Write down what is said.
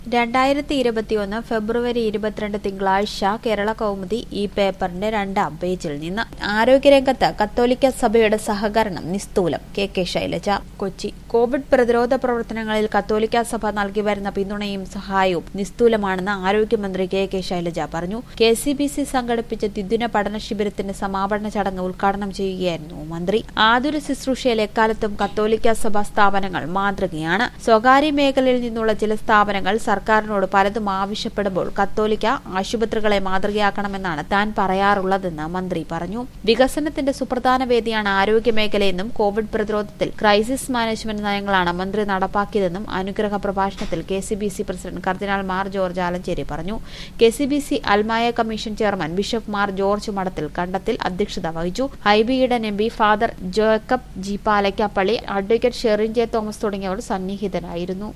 രണ്ടായിരത്തി ഇരുപത്തിയൊന്ന് ഫെബ്രുവരി ഇരുപത്തിരണ്ട് തിങ്കളാഴ്ച കേരള കൗമുദി ഈ പേപ്പറിന്റെ രണ്ടാം പേജിൽ നിന്ന് ആരോഗ്യരംഗത്ത് കത്തോലിക്ക സഭയുടെ സഹകരണം നിസ്തൂലം K K Shailaja Kochi Covid പ്രതിരോധ പ്രവർത്തനങ്ങളിൽ കത്തോലിക്ക സഭ നൽകി വരുന്ന പിന്തുണയും സഹായവും നിസ്തൂലമാണെന്ന് ആരോഗ്യമന്ത്രി കെ കെ ശൈലജ പറഞ്ഞു കെ സി ബി സി സംഘടിപ്പിച്ച ദ്വിദിന പഠന ശിബിരത്തിന്റെ സമാപന ചടങ്ങ് ഉദ്ഘാടനം ചെയ്യുകയായിരുന്നു മന്ത്രി ആതുര ശുശ്രൂഷയിൽ എക്കാലത്തും കത്തോലിക്ക സഭ സ്ഥാപനങ്ങൾ മാതൃകയാണ് സ്വകാര്യ മേഖലയിൽ നിന്നുള്ള ചില സ്ഥാപനങ്ങൾ സർക്കാരിനോട് പലതും ആവശ്യപ്പെടുമ്പോൾ കത്തോലിക്ക ആശുപത്രികളെ മാതൃകയാക്കണമെന്നാണ് താൻ പറയാറുള്ളതെന്ന് മന്ത്രി പറഞ്ഞു വികസനത്തിന്റെ സുപ്രധാന വേദിയാണ് ആരോഗ്യ മേഖലയെന്നും കോവിഡ് പ്രതിരോധത്തിൽ ക്രൈസിസ് മാനേജ്മെന്റ് നയങ്ങളാണ് മന്ത്രി നടപ്പാക്കിയതെന്നും അനുഗ്രഹ പ്രഭാഷണത്തിൽ K C B C president cardinal Mar George Alencherry പറഞ്ഞു കെ സി ബി സി അൽമായ commission chairman bishop Mar George Madathil Kandathil അധ്യക്ഷത വഹിച്ചു ഹൈബിയുടെ M P father Jacob G Palakkappilly advocate Sherin J Thomas തുടങ്ങിയവർ സന്നിഹിതരായിരുന്നു